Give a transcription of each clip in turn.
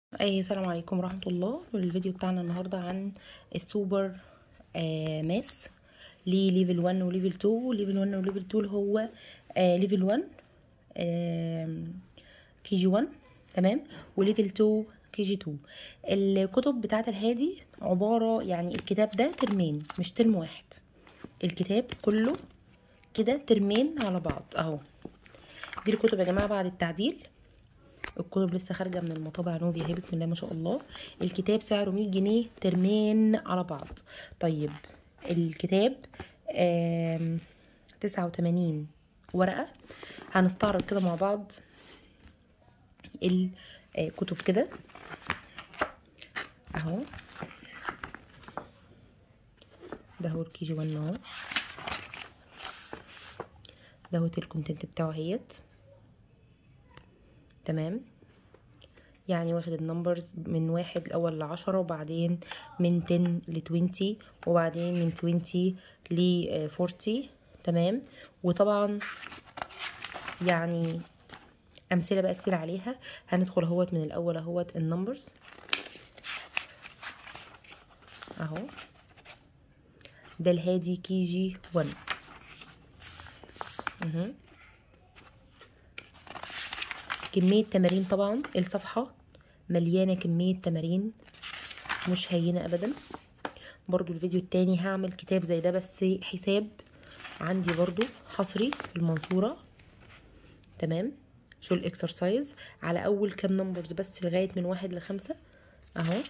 اي السلام عليكم ورحمه الله الفيديو بتاعنا النهارده عن السوبر آه ماس ليه ليفل 1 وليفل 2 ليفل 1 وليفل 2 اللي هو آه ليفل 1 آه كي جي 1 تمام وليفل 2 كي جي 2 الكتب بتاعه الهادي عباره يعني الكتاب ده ترمين مش ترم واحد الكتاب كله كده ترمين على بعض اهو دي الكتب يا جماعه بعد التعديل الكتب لسه خارجه من المطابع نوفيا اهي بسم الله ما شاء الله الكتاب سعره 100 جنيه ترمين على بعض طيب الكتاب آم، 89 ورقه هنستعرض كده مع بعض الكتب كده اهو ده هو الكي جي 1 اهو دوت الكونتنت بتاعه اهيت تمام يعني واخد النمبرز من واحد الاول لعشرة وبعدين من 10 ل 20 وبعدين من 20 ل 40 تمام وطبعا يعني امثله بقى كتير عليها هندخل اهوت من الاول اهوت النمبرز اهو ده الهادي كي جي 1 اهو كمية تمارين طبعا الصفحة مليانة كمية تمارين مش هينة ابدا برضو الفيديو التاني هعمل كتاب زي ده بس حساب عندي برضو حصري في المنصورة تمام شو الاكسرسايز على اول كام نمبرز بس لغاية من واحد لخمسة اهو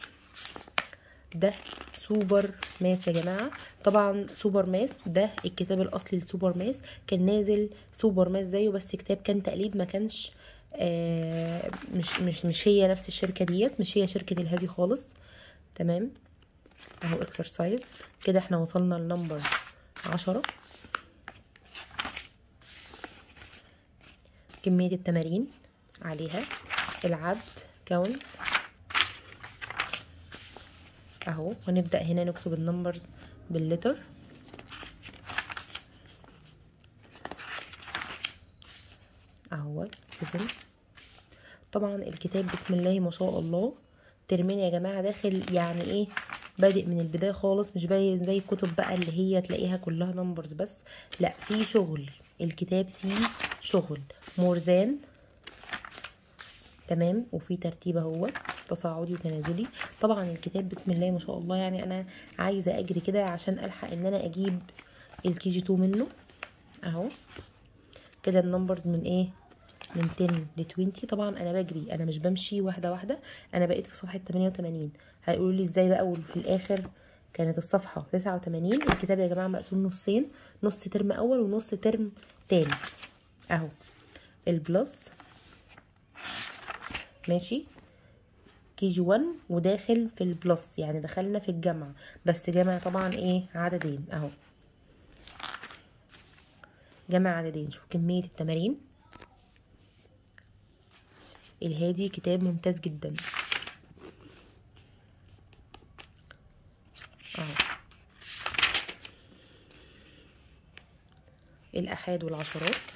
ده سوبر ماس يا جماعة طبعا سوبر ماس ده الكتاب الاصلي لسوبر ماس كان نازل سوبر ماس زيه بس كتاب كان تقليد ما كانش آه مش مش مش هي نفس الشركة ديت مش هي شركة الهادي خالص تمام اهو اكسرسايز كده احنا وصلنا لنمبر عشرة كمية التمارين عليها العد كاونت اهو ونبدأ هنا نكتب النمبرز باللتر اهو 7 طبعا الكتاب بسم الله ما شاء الله ترمين يا جماعة داخل يعني ايه بادئ من البداية خالص مش باين زي الكتب بقى اللي هي تلاقيها كلها نمبرز بس لا في شغل الكتاب فيه شغل مورزان تمام وفي ترتيب اهو تصاعدي وتنازلي طبعا الكتاب بسم الله ما شاء الله يعني انا عايزه اجري كده عشان الحق ان انا اجيب الكي جي 2 منه اهو كده النمبرز من ايه من 10 ل 20 طبعا انا بجري انا مش بمشي واحده واحده انا بقيت في صفحه 88 هيقولوا لي ازاي بقى وفي الاخر كانت الصفحه 89 الكتاب يا جماعه مقسوم نصين نص ترم اول ونص ترم تاني اهو البلس ماشي كي جي 1 وداخل في البلس يعني دخلنا في الجمع بس جمع طبعا ايه عددين اهو جمع عددين شوف كمية التمارين الهادي كتاب ممتاز جدا اهو الأحاد والعشرات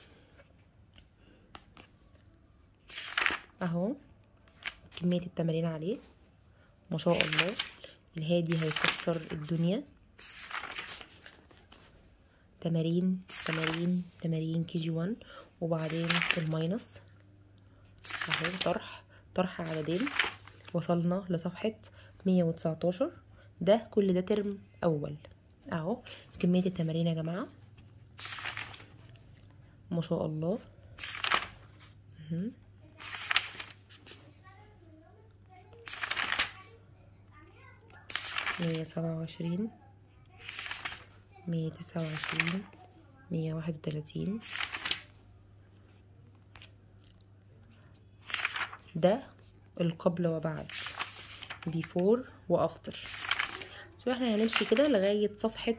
اهو كمية التمارين عليه ما شاء الله الهادي هيكسر الدنيا تمارين تمارين تمارين كي جي 1 وبعدين الماينس اهو طرح طرح عددين وصلنا لصفحة 119 ده كل ده ترم اول اهو كمية التمارين يا جماعة ما شاء الله مهم. مية سبعة وعشرين مية تسعة وعشرين مية واحد وتلاتين ده القبل وبعد بيفور وافتر شو احنا هنمشي كده لغاية صفحة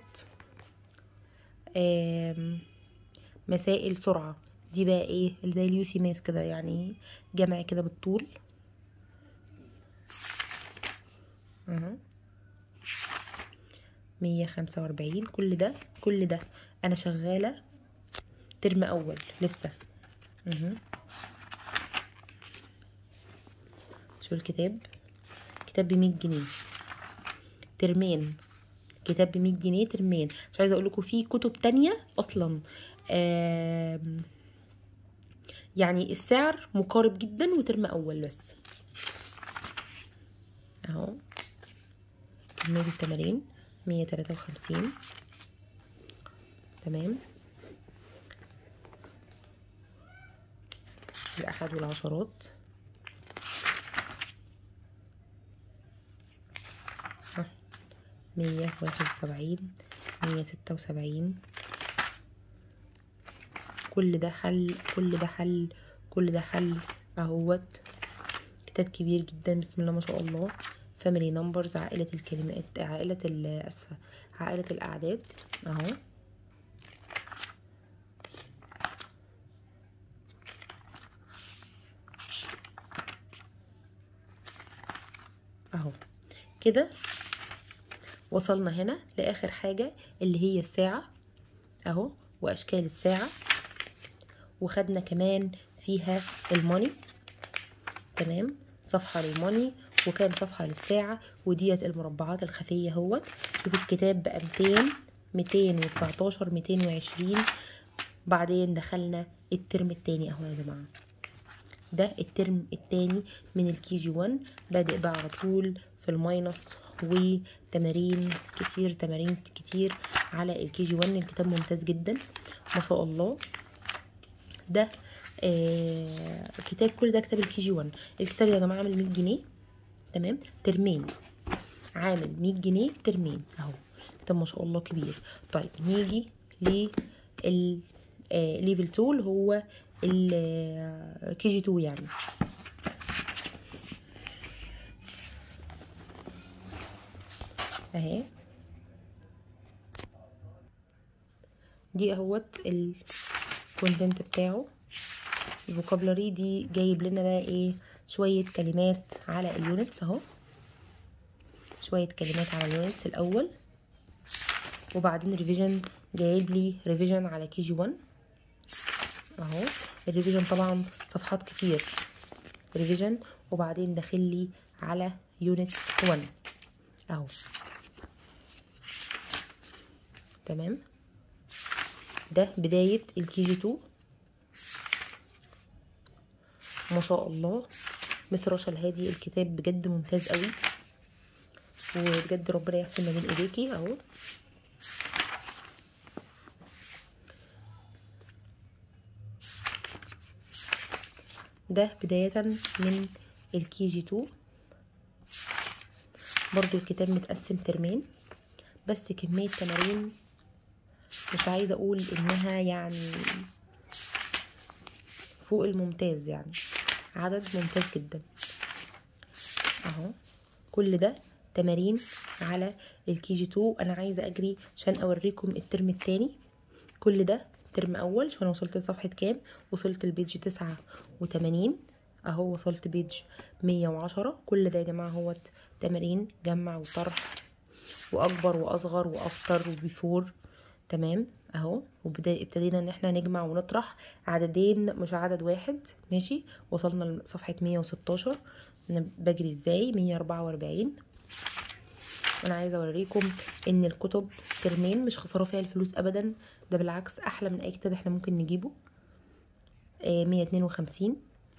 آم، مسائل سرعة دي بقى ايه اللي زي اليوسي ماس كده يعني جمع كده بالطول اهو مية خمسة وأربعين كل ده كل ده أنا شغالة ترم أول لسه مهم. بصوا الكتاب كتاب بمية جنيه ترمين كتاب بمية جنيه ترمين مش عايزه اقول لكم في كتب تانية اصلا آم، يعني السعر مقارب جدا وترم اول بس اهو كمية التمارين مية تلاتة وخمسين تمام الأحد والعشرات ها، مية واحد وسبعين مية ستة وسبعين كل ده حل كل ده حل كل ده حل اهوت كتاب كبير جدا بسم الله ما شاء الله فاميلي نمبرز عائلة الكلمات عائلة ال- اسفة عائلة الاعداد اهو اهو كده وصلنا هنا لاخر حاجة اللي هي الساعة اهو واشكال الساعة وخدنا كمان فيها الماني تمام صفحة للماني وكام صفحة للساعة وديت المربعات الخفية اهوت شوف الكتاب بقى 200 219 220 بعدين دخلنا الترم التاني اهو يا جماعة ده الترم التاني من الكي جي 1 بادئ بقى على طول في الماينس وتمارين كتير تمارين كتير على الكي جي 1 الكتاب ممتاز جدا ما شاء الله ده آه كتاب كل ده كتاب الكي جي 1 الكتاب يا جماعه عامل 100 جنيه تمام ترمين عامل 100 جنيه ترمين اهو كتاب ما شاء الله كبير طيب نيجي لل آه ليفل 2 اللي هو الكي جي 2 يعني اهي دي اهوت الكونتنت بتاعه الفوكابلري دي جايب لنا بقى ايه شوية كلمات على اليونتس اهو شوية كلمات على اليونتس الاول وبعدين ريفيجن جايب لي ريفيجن على كي جي 1 اهو الريفيجن طبعا صفحات كتير ريفيجن وبعدين داخل لي على يونت 1 اهو تمام ده بداية الكي جي 2 ما شاء الله مس رشا الهادي الكتاب بجد ممتاز قوي وبجد ربنا يحسن ما بين ايديكي اهو ده بداية من الكي جي 2 برضو الكتاب متقسم ترمين بس كمية تمارين مش عايزة اقول انها يعني فوق الممتاز يعني عدد ممتاز جدا اهو كل ده تمارين على الكي جي 2 انا عايزه اجري عشان اوريكم الترم التاني كل ده ترم اول شوف انا وصلت لصفحه كام وصلت البيج تسعة وتمانين اهو وصلت بيج مية وعشرة كل ده يا جماعه هو تمارين جمع وطرح واكبر واصغر وافتر وبيفور تمام اهو وابتدينا ان احنا نجمع ونطرح عددين مش عدد واحد ماشي وصلنا لصفحة مية وستاشر انا بجري ازاي مية اربعة واربعين انا عايزه اوريكم ان الكتب ترمين مش خساره فيها الفلوس ابدا ده بالعكس احلى من اي كتاب احنا ممكن نجيبه آه مية اتنين وخمسين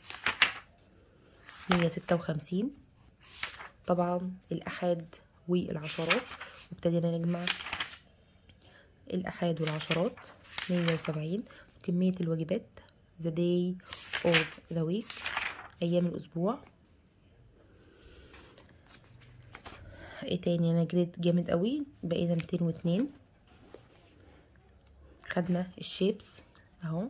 مية ستة وخمسين طبعا الاحاد والعشرات وابتدينا نجمع الأحاد والعشرات مية وسبعين كمية الواجبات the day of the week أيام الأسبوع ايه تاني أنا جريت جامد قوي بقينا ميتين واتنين خدنا الشيبس اهو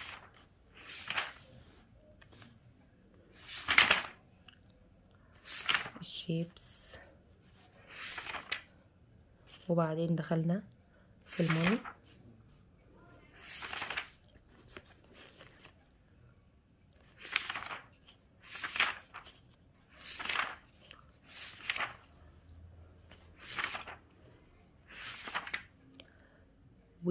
الشيبس وبعدين دخلنا في الماني و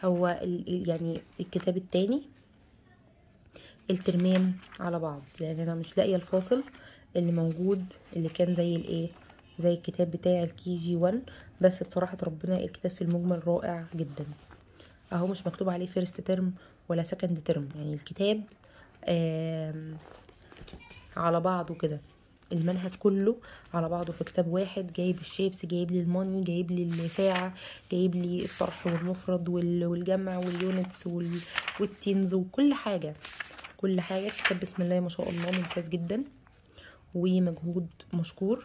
هو ال- ال- يعني الكتاب التاني الترمين على بعض لان انا مش لاقيه الفاصل اللي موجود اللي كان زي الايه زي الكتاب بتاع الكي جي 1 بس بصراحه ربنا الكتاب في المجمل رائع جدا اهو مش مكتوب عليه فيرست ترم ولا سكند ترم يعني الكتاب آم، على بعضه كده المنهج كله على بعضه في كتاب واحد جايب الشيبس جايب لي الماني جايب لي الساعة جايب لي الطرح والمفرد وال- والجمع واليونتس وال- والتينز وكل حاجة كل حاجة كتاب بسم الله ما شاء الله ممتاز جدا ومجهود مشكور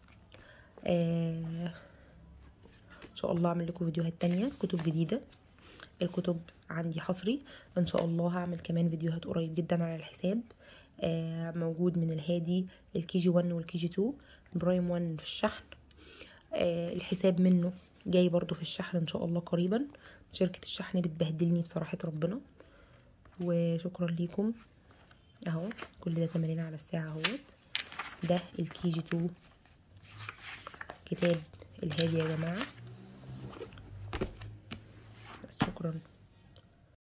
آه ان شاء الله اعمل لكم فيديوهات تانية كتب جديدة الكتب عندي حصري ان شاء الله هعمل كمان فيديوهات قريب جدا على الحساب آه موجود من الهادي الكي جي 1 والكي جي 2 برايم 1 في الشحن آه الحساب منه جاي برضو في الشحن ان شاء الله قريبا شركة الشحن بتبهدلني بصراحة ربنا وشكرا ليكم اهو كل ده تمارين على الساعة اهوت ده الكي جي 2 كتاب الهادي يا جماعة بس شكرا